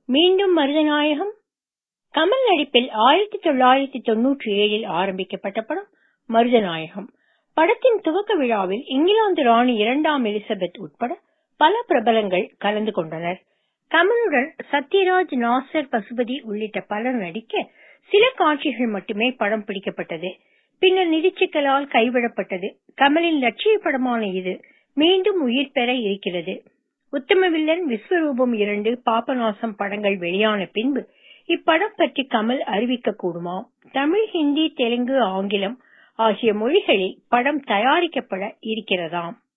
மீண்டும் மருதநாயகம் கமல் நடிப்பில் ஆயிரத்தி தொள்ளாயிரத்தி தொன்னூற்றி ஏழில் ஆரம்பிக்கப்பட்ட படம் மருதநாயகம் படத்தின் துவக்க விழாவில் இங்கிலாந்து ராணி இரண்டாம் எலிசபெத் உட்பட பல பிரபலங்கள் கலந்து கொண்டனர் கமலுடன் சத்யராஜ் நாசர் பசுபதி உள்ளிட்ட பலர் நடிக்க சில காட்சிகள் மட்டுமே படம் பிடிக்கப்பட்டது பின்னர் நிதிச்சிக்கலால் கைவிடப்பட்டது கமலின் லட்சிய படமான இது மீண்டும் உயிர் பெற இருக்கிறது உத்தமவில்லன் விஸ்வரூபம் இரண்டு பாபநாசம் படங்கள் வெளியான பின்பு இப்படம் பற்றி கமல் அறிவிக்க கூடுமாம் தமிழ் ஹிந்தி தெலுங்கு ஆங்கிலம் ஆகிய மொழிகளில் படம் தயாரிக்கப்பட இருக்கிறதாம்